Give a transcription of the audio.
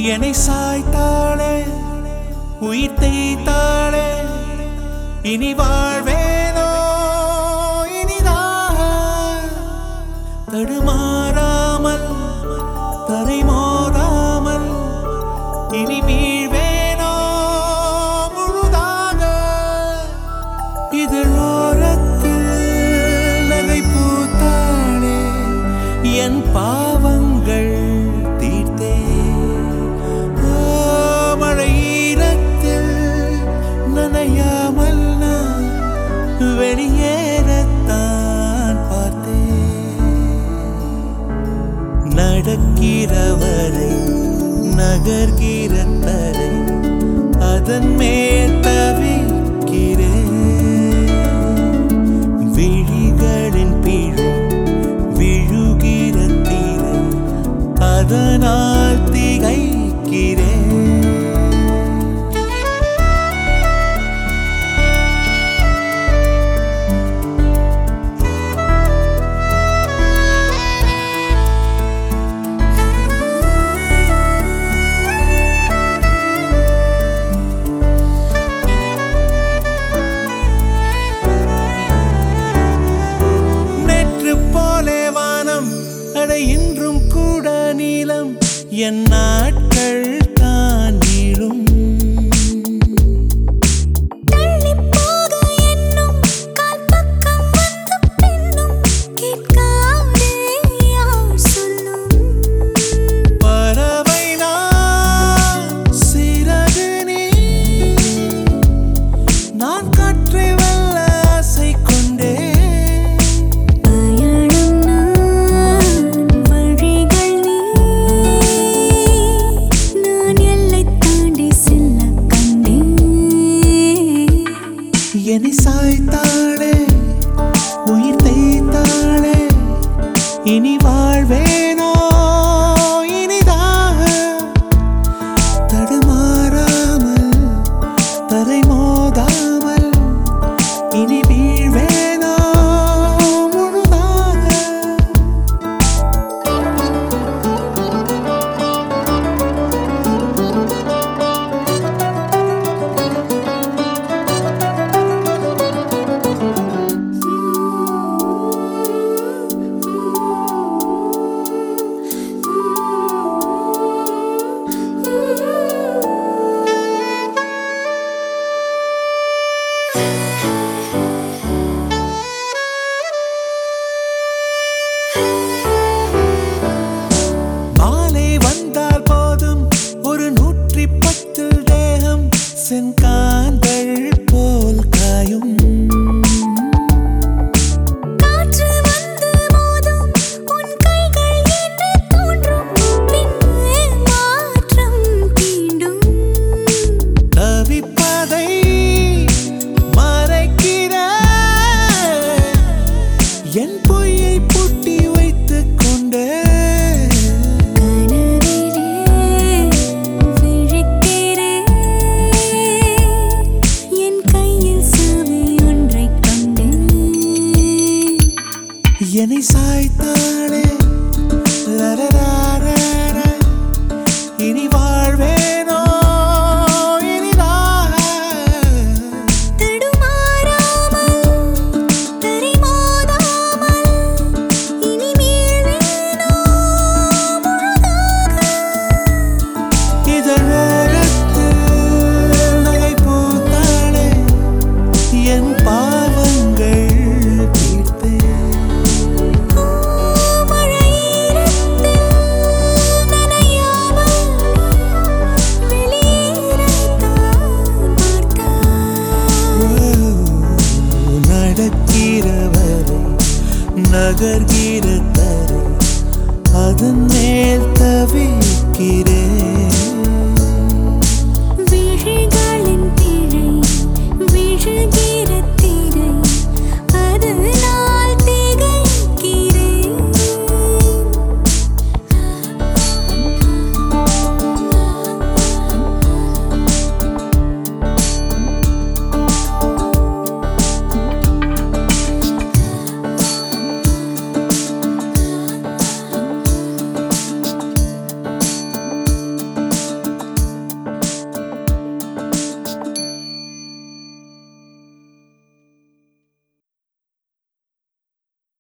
என்னை சாய்த்தாளே உயிர் தேய்த்தாளே இனி வாழ்வேனோ இனிதாக தடுமாறாமல் தரை மோதாமல் இனி வீழ்வேனோ முழுதாக இதழோரத்தில் நகை பூத்தாளே என் பாவங்கள் தீர்த்தே ஓ, மழை ஈரத்தில் நனையாமல் நான் வெளியேறத்தான் பார்த்தேன் நடக்கிறவரை நகர்கிற தரை அதன் மேல் தவிக்கிறேன் விழிகளின் பிழை விழுகிற தீரை அதனால் திகைக்கிறேன் நேற்று போலே வானம் அட இன்றும் கூட நீளம் என் நாட்கள் தான் நீளும் தள்ளிப் போக எண்ணும் கால் பக்கம் வந்து பின்னும் கேட்காதே யார் சொல்லும் பறவை நான் சிறகு நீ நான் காற்றை வெல்ல ஆசை கொண்டேன் பயணம் நான் வழிகள் நீ நான் எல்லை தாண்டி செல்ல கண்டேன் என்னை சாய்த்தாளே உயிர் தேய்த்தாளே இனி வாழ்வேனோ இனிதாக தடுமாறாமல் தரை மோதாமல் இனி வீழ்வேனோ முழுதாக மாலை வந்தால் போதும் ஒரு நூற்றி பத்து தேகம் செங்காந்தள் போல் காயும் காற்று வந்து மோதும் உன் கைகள் என்று தோன்றும் பின்னே மாற்றம் தீண்டும் தவிப்பதை மறைக்கிற என் பொய்யை பூட்டி வைத்துக் கொண்டே கனவிலே விழிக்கிறேன் என் கையில் சாவி ஒன்றைக் கண்டேன் என்னை சாய்த்தாளே லரராரர. இனி வாழ்வேனோ இனிதாக தடுமாறாமல் தரிமோதாமல் இனி மீள்வேனோ முழுதாக இதழோரத்தில் நகை பூத்தாளே என் பாவங்கள் தீர்த்தே மழையிரத்தில் நனையாமல் வெளியேறத்தான் பார்த்தாய் நடக்கிறவரை நகர்கிற தரை அதன் மேல் தவிக்கிறேன் விழிகளின் பிழை விழுகிற